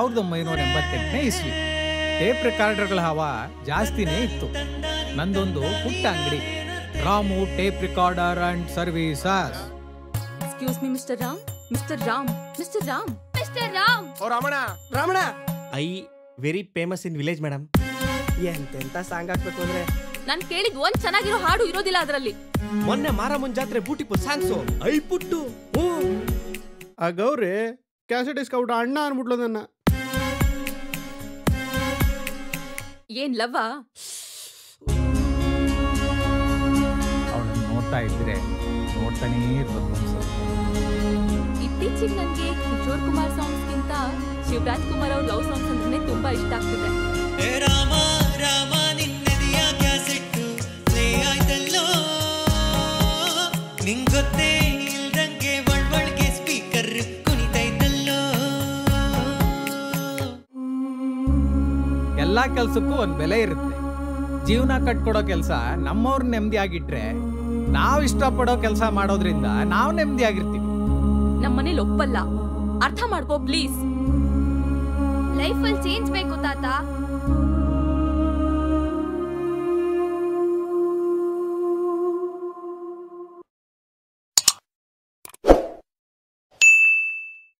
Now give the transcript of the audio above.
ಸಾವಿರದ ಒಂಬೈನೂರ ಎಂಬತ್ತೆಂಟನೇ ಇಸ್ವಿ ಟೇಪ್ ರೆಕಾರ್ಡರ್ಗಳ ಹವಾ ಜಾಸ್ತಿನೇ ಇತ್ತು ನಂದೊಂದು ಪುಟ್ಟ ಅಂಗಡಿ Ramu tape recorder and services excuse me mister Ram mister Ram mister Ram mister Ram ಓ Ramana Ramana I very famous in village madam ಎಂತೆಂತ ಸಾಂಗ್ ಹಾಕ್ಬೇಕು ಅಂದ್ರೆ ನಾನ್ ಕೇಳಿದ್ ಒಂದ್ ಚೆನ್ನಾಗಿರೋ ಹಾಡು ಇರೋದಿಲ್ಲ ಅದರಲ್ಲಿ ಮೊನ್ನೆ ಮಾರಮ್ಮನ್ ಜಾತ್ರೆ ಬ್ಯೂಟಿಫುಲ್ ಸಾಂಗ್ಸು ಐ ಪುಟ್ಟು ಆ ಗೌರಿ ಕ್ಯಾಸೆಟ್ ಇಸ್ಕೊಬಿಟ್ಟು ಅಣ್ಣ ಅನ್ಬಿಟ್ಲು ನನ್ನ ಏನ್ ಲವ್ವ ಅವಳನ್ನು ನೋಡ್ತಾ ಇದ್ರೆ ನೋಡ್ತಾನೇ ಇರ್ಬೇಕು ಅನ್ಸುತ್ತೆ ಇತ್ತೀಚೆಗೆ ನನ್ಗೆ ಕಿಶೋರ್ ಕುಮಾರ್ ಸಾಂಗ್ಸ್ ಗಿಂತ ಶಿವರಾಜ್ ಕುಮಾರ್ ಅವ್ರ ಲವ್ ಸಾಂಗ್ಸ್ ಅಂದ್ರೆ ತುಂಬಾ ಇಷ್ಟ ಆಗ್ತಿದೆ ರಾಮ ರಾಮ ನಿನ್ನದಿಯ ಕ್ಯಾಸೆಟ್ಟು ಪ್ಲೇ ಆಯ್ತಲ್ಲೋ ನಿಂಗೊತ್ತೇ ಇಲ್ದಂಗೆ ಒಳ್ವಳ್ಗೆ ಸ್ಪೀಕರ್ ಕುಣಿತೈತಲ್ಲೋ ಎಲ್ಲಾ ಕೆಲ್ಸಕ್ಕೂ ಒಂದ್ ಬೆಲೆ ಇರುತ್ತೆ ಜೀವನ ಕಟ್ಕೊಡೋ ಕೆಲಸ ನಮ್ಮವ್ರ ನೆಮ್ಮದಿಯಾಗಿಟ್ರೆ ನಾವ್ ಇಷ್ಟಪಡೋ ಕೆಲಸ ಮಾಡೋದ್ರಿಂದ ನಾವ್ ನೆಮ್ಮದಿಯಾಗಿರ್ತೀವಿ ನಮ್ಮನೇಲಿ ಒಪ್ಪಲ್ಲ ಅರ್ಥ ಮಾಡ್ಕೋ ಪ್ಲೀಸ್ ಲೈಫಲ್ಲಿ ಚೇಂಜ್ ಬೇಕು ತಾತ